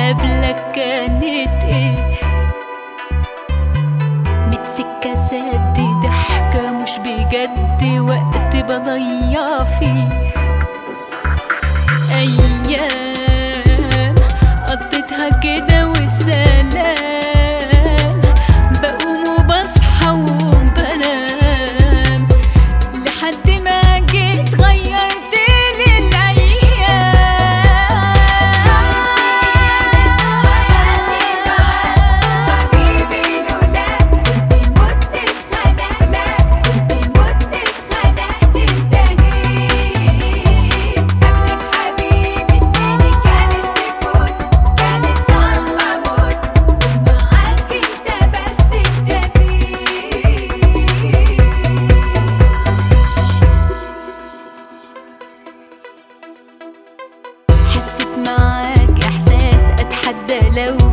قبلك كانت ايه ميت سكة سد ضحكة مش بجد وقت بضيع فيه أيام قضيتها كده وسلام بقوم وبصحى وبنام لحد ما جيت غيرت لي حبيبي لولاك كنت مت اتخنق لك كنت مت اتخنقت انتهيت قبلك حبيبي سنيني كانت تفوت كانت طالبة موت ومعاك انت بس ابتديت حسيت معاك إحساس أتحدى لو